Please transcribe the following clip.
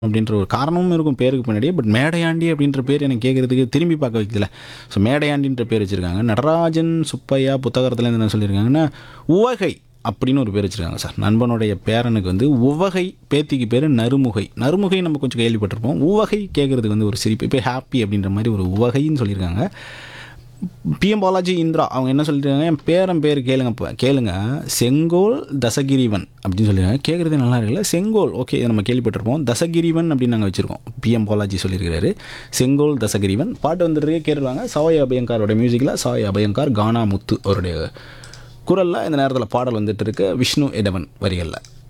அப்படின்ற ஒரு காரணமும் இருக்கும் பேருக்கு பின்னாடியே பட் மேடையாண்டி அப்படின்ற பேர் எனக்கு கேட்குறதுக்கு திரும்பி பார்க்க வைக்கல ஸோ மேடையாண்டின்ற பேர் வச்சுருக்காங்க நடராஜன் சுப்பையா புத்தகத்தில் இருந்து என்ன சொல்லியிருக்காங்கன்னா உவகை அப்படின்னு ஒரு பேர் வச்சுருக்காங்க சார் நண்பனுடைய பேரனுக்கு வந்து உவகை பேத்திக்கு பேர் நறுமுகை நறுமுகை நம்ம கொஞ்சம் கேள்விப்பட்டிருப்போம் உவகை கேட்குறதுக்கு வந்து ஒரு சிரிப்பு இப்போ ஹாப்பி அப்படின்ற மாதிரி ஒரு உவகைன்னு சொல்லியிருக்காங்க பிஎம் பாலாஜி இந்திரா அவங்க என்ன சொல்லியிருக்காங்க என் பேரன் பேர் கேளுங்க இப்போ கேளுங்க செங்கோல் தசகிரிவன் அப்படின்னு சொல்லியிருக்காங்க கேட்குறதே நல்லா இருக்குல்ல செங்கோல் ஓகே இதை நம்ம கேள்விப்பட்டிருப்போம் தசகிரிவன் அப்படின்னு நாங்கள் வச்சுருக்கோம் பிஎம் பாலாஜி சொல்லியிருக்காரு செங்கோல் தசகிரிவன் பாட்டு வந்துட்டு கேட்டுருவாங்க சாய் அபயங்காரோட மியூசிக்கில் சாய் அபயங்கார் கானா முத்து அவருடைய குரலில் இந்த நேரத்தில் பாடல் வந்துட்டு இருக்கு விஷ்ணு எடவன் வரிகளில்